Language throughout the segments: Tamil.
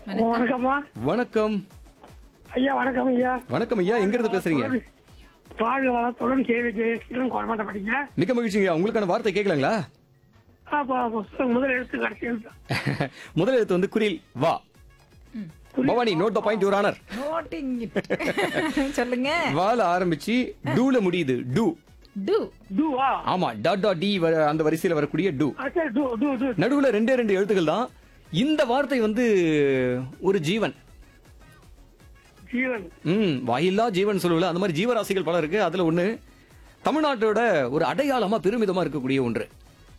வணக்கம்மா வணக்கம் ஐயா வணக்கம் ஐயா வணக்கம் ஐயா எங்க இருந்து பேசுறீங்க வாழ்க வளத்துடன் கேள்வி கேட்கிறோம் குழந்தை படிங்க மிக்க மகிழ்ச்சிங்க உங்களுக்கான வார்த்தை கேட்கலாங்களா அப்போ புஸ்தகம் முதல் எழுத்து கடைசி எழுத்து முதல் எழுத்து வந்து குரில் வா Bhavani note the point your honour noting சொல்லுங்க வால ஆரம்பிச்சு டூல முடியுது டூ டு டூவா ஆமா டாட் டாட் டி வ- அந்த வரிசையில வரக்கூடிய டூ ஆ, சரி டூ டூ டூ நடுவுல ரெண்டே ரெண்டு எழுத்துக்கள் தான் இந்த வார்த்தை வந்து ஒரு ஜீவன் ஜீவன் ம் வாயில்லா ஜீவன் சொல்லுவல அந்த மாதிரி ஜீவராசிகள் பல இருக்கு அதுல ஒண்ணு தமிழ்நாட்டோட ஒரு அடையாளமா பெருமிதமா இருக்கக்கூடிய ஒன்று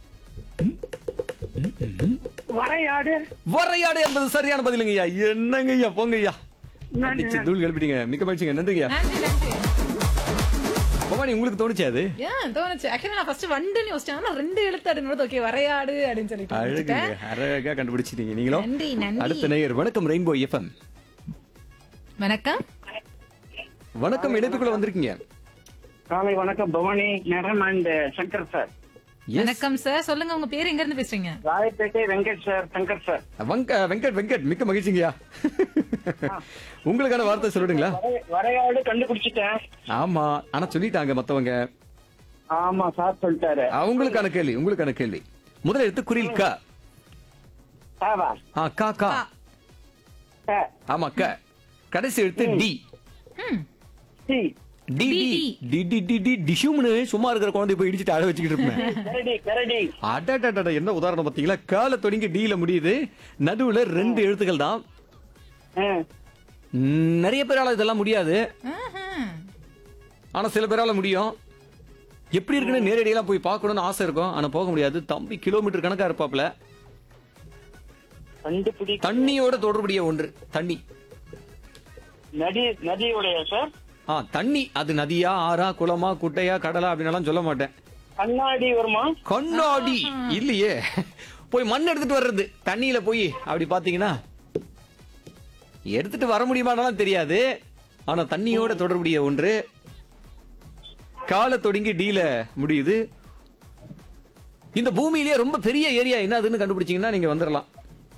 வரையாடு வரையாடு என்பது சரியான பதிலுங்க ஐயா என்னங்க ஐயா போங்க ஐயா நன்றி, அடிச்சு தூள் கிளப்பிட்டீங்க மிக்க மகிழ்ச்சிங்க நன்றிங்க நன்றி நன்றி பவானி உங்களுக்கு தோணுச்சு அது ஏன் தோணுச்சு ஆக்சுவலி நான் ஃபர்ஸ்ட் வண்டுன்னு யோசிச்சேன் ஆனா ரெண்டு எழுத்து அப்படின்னு ஓகே வரையாடு அப்படின்னு சொல்லிட்டு அழகுங்க முடிச்சிட்டேன். அழகா கண்டுபிடிச்சிட்டீங்க நீங்களும் நன்றி நன்றி அடுத்த நேயர் வணக்கம் ரெயின்போ எஃப்எம் வணக்கம் வணக்கம் இணைப்புக்குள்ள வந்திருக்கீங்க காலை வணக்கம் பவானி நரம் அண்ட் சங்கர் சார் Yes. வணக்கம் சார் சொல்லுங்க உங்க பேர் எங்க இருந்து பேசுறீங்க ராயப்பேட்டை வெங்கட் சார் சங்கர் சார் வங்க வெங்கட் வெங்கட் மிக்க மகிழ்ச்சிங்கய்யா உங்களுக்கான வார்த்தை சொல்லிடுங்களா வரை- வரையாடு கண்டுபிடிச்சிட்டேன் ஆமா ஆனா சொல்லிட்டாங்க மத்தவங்க ஆமா சார் சொல்லிட்டாரு அவங்களுக்கான கேள்வி உங்களுக்கான கேள்வி முதல் எழுத்து குரில் க சாவா ஆ கா கா க, ஆமா க கடைசி எழுத்து டி ம் C D D D D D D டிஷும்னு சும்மா இருக்கிற குழந்தை போய் இடிச்சிட்டு அழ வச்சுக்கிட்டு இருப்பேன் கரடி கரடி அடடடட என்ன உதாரணம் பாத்தீங்களா கால தொடங்கி டீல முடியுது நடுவுல ரெண்டு எழுத்துக்கள் தான் ஆ, ம், நிறைய பேரால இதெல்லாம் முடியாது ஆஹா. ஆனா சில பேரால முடியும் எப்படி இருக்குன்னு நேரடியெல்லாம் போய் பார்க்கணும்னு ஆசை இருக்கும் ஆனா போக முடியாது தம்பி கிலோமீட்டர் கணக்கா இருப்பாப்ல கண்டுபிடி தண்ணியோட தொடர்புடைய ஒன்று தண்ணி நதி நதியுடைய சார் ஆ தண்ணி அது நதியா ஆறா குளமா குட்டையா கடலா அப்படின்னு சொல்ல மாட்டேன் கண்ணாடி வருமா கண்ணாடி இல்லையே போய் மண் எடுத்துட்டு வர்றது தண்ணியில போய் அப்படி பாத்தீங்கன்னா எடுத்துட்டு வர முடியுமானாலும் தெரியாது ஆனா தண்ணியோட தொடர்புடைய ஒன்று கால தொடங்கி டீல முடியுது இந்த பூமியிலேயே ரொம்ப பெரிய ஏரியா என்னதுன்னு கண்டுபிடிச்சீங்கன்னா நீங்க வந்துடலாம்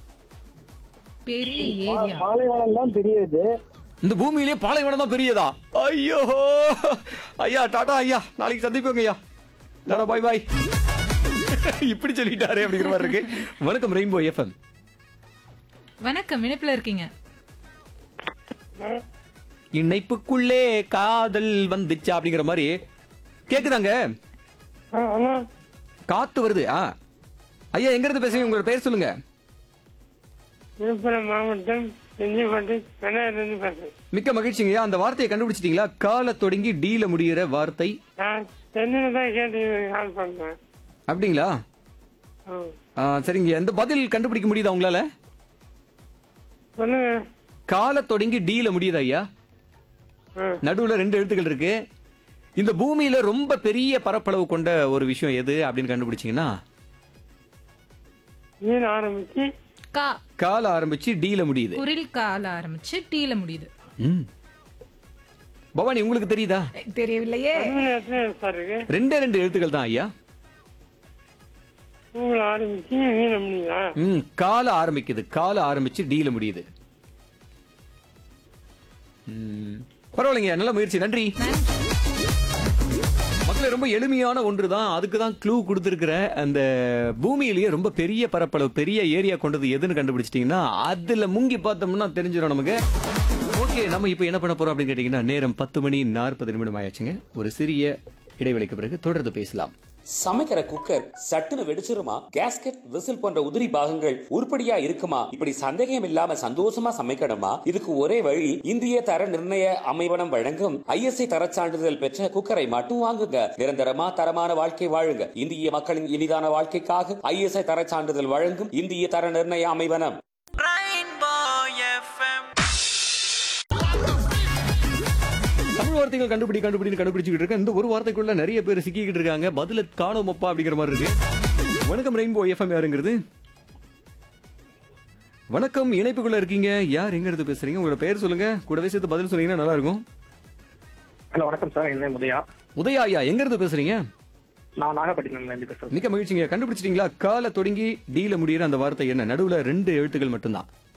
பெரிய ஏரியா பாலைவனம் தான் தெரியுது இந்த பூமியிலேயே பாலைவனம் தான் பெரியதா ஐயோ ஐயா டாடா ஐயா நாளைக்கு சந்திப்போங்க ஐயா டாடா பாய் பாய் இப்படி சொல்லிட்டாரு அப்படிங்கிற மாதிரி இருக்கு வணக்கம் ரெயின்போ எஃப்எம் வணக்கம் இணைப்புல இருக்கீங்க இணைப்புக்குள்ளே காதல் வந்துச்சா அப்படிங்கிற மாதிரி கேக்குதாங்க ஆ, ஆமா காத்து வருது ஆ ஐயா எங்க இருந்து பேசுறீங்க உங்களோட பேர் சொல்லுங்க விழுப்புரம் மாவட்டம் செஞ்சிப்பட்டு பெண்ணாயிருந்து பேசுறேன் மிக்க மகிழ்ச்சிங்கய்யா அந்த வார்த்தையை கண்டுபிடிச்சிட்டீங்களா கால தொடங்கி டீல முடிகிற வார்த்தை நான் சென்னையில தான் கேட்டு கால் பண்றேன் அப்படிங்களா ஆ. ஆ, சரிங்க இந்த பதில் கண்டுபிடிக்க முடியுதா உங்களால சொல்லுங்க கால தொடங்கி டீல முடியுதா ஐயா ஆ. நடுவுல ரெண்டு எழுத்துக்கள் இருக்கு இந்த பூமியில ரொம்ப பெரிய பரப்பளவு கொண்ட ஒரு விஷயம் எது அப்படின்னு கண்டுபிடிச்சீங்கன்னா மீன் ஆரம்பிச்சு கா கால ஆரம்பிச்சு டீல முடியுது குரில் கால ஆரம்பிச்சு டீல முடியுது ம். பவானி உங்களுக்கு தெரியுதா ஏ, தெரியவில்லையே தமிழ் எத்தனை சார் இருக்கு ரெண்டே ரெண்டு எழுத்துக்கள் தான் ஐயா பூவில் ஆரம்பிச்சு மீன் முடியுதா ம் கால ஆரம்பிக்குது கால ஆரம்பிச்சு டீல முடியுது ம், பரவாயில்லைங்க நல்ல முயற்சி நன்றி மக்களே ரொம்ப எளிமையான ஒன்று தான் அதுக்கு தான் க்ளூ கொடுத்துருக்கிற அந்த பூமியிலேயே ரொம்ப பெரிய பரப்பளவு பெரிய ஏரியா கொண்டது எதுன்னு கண்டுபிடிச்சிட்டிங்கன்னா அதுல முங்கி பார்த்தோம்னா தெரிஞ்சிடும் நமக்கு ஓகே நம்ம இப்போ என்ன பண்ண போறோம் அப்படின்னு கேட்டிங்கன்னா நேரம் பத்து மணி நாற்பது நிமிடம் ஆயாச்சுங்க ஒரு சிறிய இடைவெளிக்கு பிறகு தொடர்ந்து பேசலாம் சமைக்கிற குக்கர் சட்டுன்னு வெடிச்சிருமா கேஸ்கெட் விசில் போன்ற உதிரி பாகங்கள் உருப்படியா இருக்குமா இப்படி சந்தேகம் இல்லாம சந்தோஷமா சமைக்கணுமா இதுக்கு ஒரே வழி இந்திய தர நிர்ணய அமைவனம் வழங்கும் ஐஎஸ்ஐ தரச் சான்றிதழ் பெற்ற குக்கரை மட்டும் வாங்குங்க நிரந்தரமா தரமான வாழ்க்கை வாழுங்க இந்திய மக்களின் இனிதான வாழ்க்கைக்காக ஐஎஸ்ஐ தரச் சான்றிதழ் வழங்கும் இந்திய தர நிர்ணய அமைவனம் தமிழ் வார்த்தைகள் கண்டுபிடி கண்டுபிடி கண்டுபிடிச்சிட்டு இருக்கேன் இந்த ஒரு வார்த்தைக்குள்ள நிறைய பேர் சிக்கிக்கிட்டு இருக்காங்க பதில காணோமப்பா அப்படிங்கிற மாதிரி இருக்கு வணக்கம் ரெயின்போ எஃப்எம் யாருங்கிறது வணக்கம் இணைப்புக்குள்ள இருக்கீங்க யார் எங்க இருந்து பேசுறீங்க உங்களோட பேர் சொல்லுங்க கூடவே சேர்த்து பதில் சொன்னீங்கன்னா நல்லா இருக்கும் ஹலோ வணக்கம் சார் என்ன முதையா உதயா ஐயா எங்க இருந்து பேசுறீங்க நான் நாகப்பட்டினம்ல இருந்து பேசுறேன் மிக்க மகிழ்ச்சிங்க கண்டுபிடிச்சிட்டீங்களா கால தொடங்கி டீல முடியிற அந்த வார்த்தை என்ன நடுவுல ரெண்டு எழுத்துக்கள் மட்டும்தான்